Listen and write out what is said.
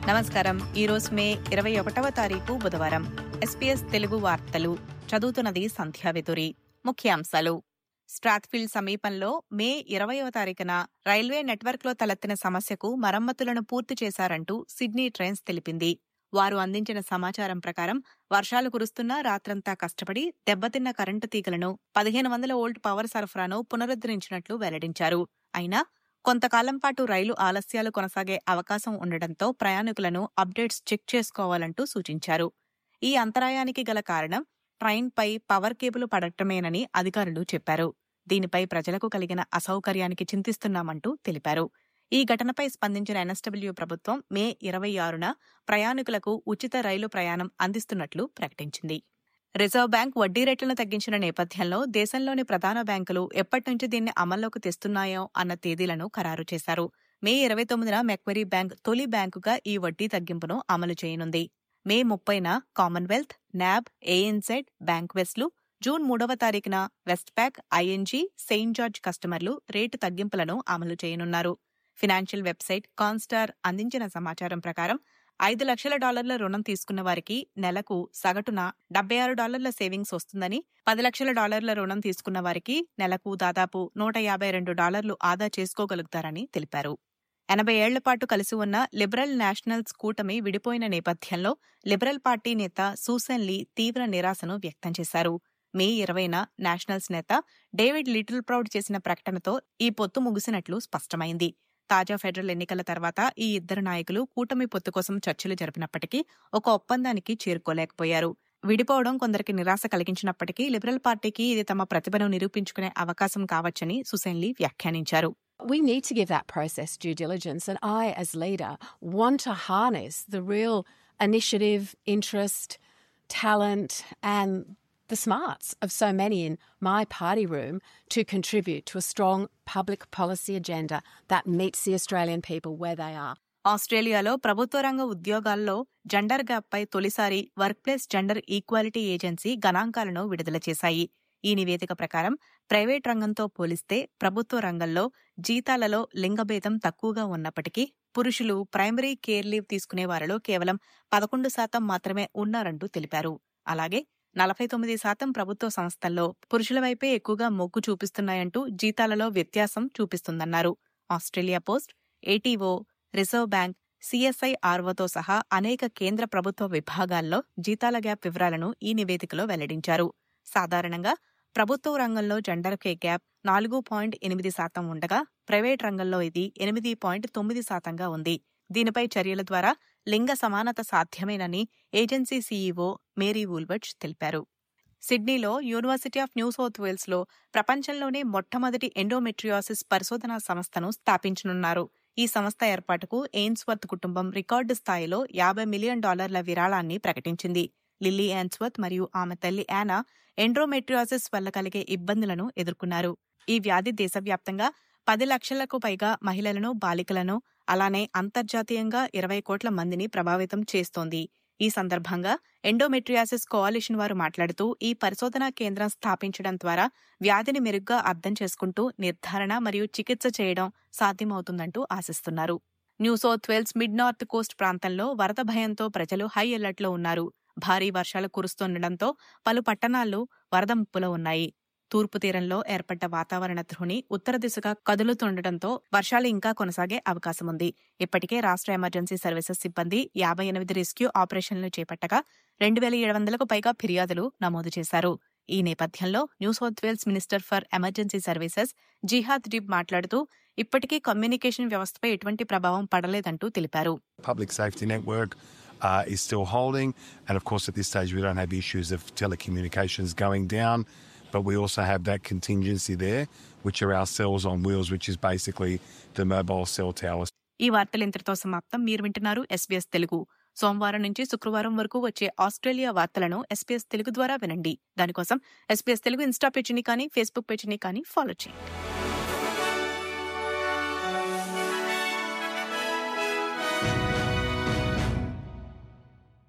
నమస్కారం ఈరోజు మే ఇరవై ఒకటవ తారీఖు బుధవారం ఎస్పీఎస్ తెలుగు వార్తలు చదువుతున్నది సంధ్యావితురి ముఖ్యాంశాలు స్ట్రాత్ఫీల్డ్ సమీపంలో మే ఇరవయవ తారీఖున రైల్వే నెట్వర్క్లో తలెత్తిన సమస్యకు మరమ్మతులను పూర్తి చేశారంటూ సిడ్నీ ట్రైన్స్ తెలిపింది వారు అందించిన సమాచారం ప్రకారం వర్షాలు కురుస్తున్నా రాత్రంతా కష్టపడి దెబ్బతిన్న కరెంటు తీగలను పదిహేను వందల వోల్ట్ పవర్ సరఫరాను పునరుద్ధరించినట్లు వెల్లడించారు అయినా కొంతకాలం పాటు రైలు ఆలస్యాలు కొనసాగే అవకాశం ఉండడంతో ప్రయాణికులను అప్డేట్స్ చెక్ చేసుకోవాలంటూ సూచించారు ఈ అంతరాయానికి గల కారణం ట్రైన్పై పవర్ కేబుల్ పడటమేనని అధికారులు చెప్పారు దీనిపై ప్రజలకు కలిగిన అసౌకర్యానికి చింతిస్తున్నామంటూ తెలిపారు ఈ ఘటనపై స్పందించిన ఎన్ఎస్డబ్ల్యూ ప్రభుత్వం మే ఇరవై ఆరున ప్రయాణికులకు ఉచిత రైలు ప్రయాణం అందిస్తున్నట్లు ప్రకటించింది రిజర్వ్ బ్యాంక్ వడ్డీ రేట్లను తగ్గించిన నేపథ్యంలో దేశంలోని ప్రధాన బ్యాంకులు ఎప్పటి నుంచి దీన్ని అమల్లోకి తెస్తున్నాయో అన్న తేదీలను ఖరారు చేశారు మే ఇరవై తొమ్మిదిన మెక్వరీ బ్యాంక్ తొలి బ్యాంకుగా ఈ వడ్డీ తగ్గింపును అమలు చేయనుంది మే ముప్పైన కామన్వెల్త్ నాబ్ ఏఎన్జెడ్ బ్యాంక్ వెస్ట్లు జూన్ మూడవ తారీఖున Westpac ING Saint George కస్టమర్లు రేటు తగ్గింపులను అమలు చేయనున్నారు ఫినాన్షియల్ వెబ్సైట్ కాన్స్టార్ అందించిన సమాచారం ప్రకారం ఐదు లక్షల డాలర్ల రుణం తీసుకున్న వారికి నెలకు సగటున డెబ్బై ఆరు డాలర్ల సేవింగ్స్ వస్తుందని పది లక్షల డాలర్ల రుణం తీసుకున్న వారికి నెలకు దాదాపు నూట యాభై రెండు డాలర్లు ఆదా చేసుకోగలుగుతారని తెలిపారు ఎనభై ఏళ్ల పాటు కలిసి ఉన్న లిబరల్ నేషనల్స్ కూటమి విడిపోయిన నేపథ్యంలో లిబరల్ పార్టీ నేత సూసన్ లీ తీవ్ర నిరాశను వ్యక్తం చేశారు మే ఇరవైన నేషనల్స్ నేత డేవిడ్ లిటిల్ ప్రౌడ్ చేసిన ప్రకటనతో ఈ పొత్తు ముగిసినట్లు స్పష్టమైంది తాజా ఫెడరల్ ఎన్నికల తర్వాత ఈ ఇద్దరు నాయకులు కూటమి పొత్తు కోసం చర్చలు జరిపినప్పటికీ ఒక ఒప్పందానికి చేరుకోలేకపోయారు విడిపోవడం కొందరికి నిరాశ కలిగించినప్పటికీ లిబరల్ పార్టీకి ఇది తమ ప్రతిభను నిరూపించుకునే అవకాశం కావచ్చని సుసేన్లీ వ్యాఖ్యానించారు We need to give that process due diligence, and I, as leader, want to harness the real initiative, interest, talent, and the smarts of so many in my party room to contribute to a strong public policy agenda that meets the Australian people where they are. ఆస్ట్రేలియాలో ప్రభుత్వ రంగ ఉద్యోగాల్లో gender గ్యాప్పై తొలిసారి workplace gender equality agency గణాంకాలను విడుదల చేశాయి ఈ నివేదిక ప్రకారం ప్రైవేట్ రంగంతో పోలిస్తే ప్రభుత్వ రంగంలో జీతాలలో లింగభేదం తక్కువగా ఉన్నప్పటికీ పురుషులు ప్రైమరీ కేర్ లీవ్ తీసుకునే వారిలో కేవలం పదకొండు శాతం మాత్రమే ఉన్నారంటూ తెలిపారు అలాగే నలభై తొమ్మిది శాతం ప్రభుత్వ సంస్థల్లో పురుషుల వైపే ఎక్కువగా మొగ్గు చూపిస్తున్నాయంటూ జీతాలలో వ్యత్యాసం చూపిస్తుందన్నారు Australia Post ATO Reserve Bank సిఎస్ఐ ఆర్వోతో సహా అనేక కేంద్ర ప్రభుత్వ విభాగాల్లో జీతాల గ్యాప్ వివరాలను ఈ నివేదికలో వెల్లడించారు సాధారణంగా ప్రభుత్వ రంగంలో జెండర్ కే గ్యాప్ నాలుగు పాయింట్ ఎనిమిది శాతం ఉండగా ప్రైవేట్ రంగంలో ఇది ఎనిమిది పాయింట్ తొమ్మిది శాతంగా ఉంది దీనిపై చర్యల ద్వారా లింగ సమానత సాధ్యమేనని ఏజెన్సీ సీఈఓ మేరీ వూల్బర్ట్ తెలిపారు సిడ్నీలో యూనివర్సిటీ ఆఫ్ న్యూ సౌత్ వేల్స్లో ప్రపంచంలోనే మొట్టమొదటి ఎండోమెట్రియాసిస్ పరిశోధనా సంస్థను స్థాపించనున్నారు ఈ సంస్థ ఏర్పాటుకు ఎయిన్స్వర్త్ కుటుంబం రికార్డు స్థాయిలో యాభై మిలియన్ డాలర్ల విరాళాన్ని ప్రకటించింది లిల్లీ యాన్స్వర్త్ మరియు ఆమె తల్లి యానా ఎండ్రోమెట్రియాసిస్ వల్ల కలిగే ఇబ్బందులను ఎదుర్కొన్నారు ఈ వ్యాధి దేశవ్యాప్తంగా పది లక్షలకు పైగా మహిళలను బాలికలను అలానే అంతర్జాతీయంగా ఇరవై కోట్ల మందిని ప్రభావితం చేస్తోంది ఈ సందర్భంగా ఎండోమెట్రియాసిస్ కోalition వారు మాట్లాడుతూ ఈ పరిశోధనా కేంద్రం స్థాపించడం ద్వారా వ్యాధిని మెరుగ్గా అర్థం చేసుకుంటూ నిర్ధారణ మరియు చికిత్స చేయడం సాధ్యమవుతుందంటూ ఆశిస్తున్నారు New South Wales Mid North Coast ప్రాంతంలో వరద భయంతో ప్రజలు హై అలర్ట్లో ఉన్నారు భారీ వర్షాలు కురుస్తుండటంతో పలు పట్టణాలు వరద ముప్పులో ఉన్నాయి తూర్పు తీరంలో ఏర్పడ్డ వాతావరణ ధ్రుని ఉత్తర దిశగా కదులుతుండటంతో వర్షాలు ఇంకా కొనసాగే అవకాశం ఉంది ఇప్పటికే రాష్ట్ర ఎమర్జెన్సీ సర్వీసెస్ సిబ్బంది యాభై ఎనిమిది రెస్క్యూ ఆపరేషన్లు చేపట్టగా రెండు వేల ఏడు వందలకు పైగా ఫిర్యాదులు నమోదు చేశారు ఈ నేపథ్యంలో New South Wales Minister for Emergency Services Jihad Dib మాట్లాడుతూ ఇప్పటికీ కమ్యూనికేషన్ వ్యవస్థపై ఎటువంటి ప్రభావం పడలేదంటూ తెలిపారు public safety network uh, is still holding. And of course, at this stage, we don't have issues of telecommunications going down, but we also have that contingency there, which are our cells on wheels, which is basically the mobile cell towers. ఈ వార్తలు ఇంతటితో సమాప్తం మీరు వింటున్నారు SBS Telugu సోమవారం నుంచి శుక్రవారం వరకు వచ్చే ఆస్ట్రేలియా వార్తలను ఎస్బీఎస్ తెలుగు ద్వారా వినండి దానికోసం ఎస్బీఎస్ తెలుగు ఇన్స్టా పేజీని కానీ ఫేస్బుక్ పేజీని కానీ ఫాలో చేయండి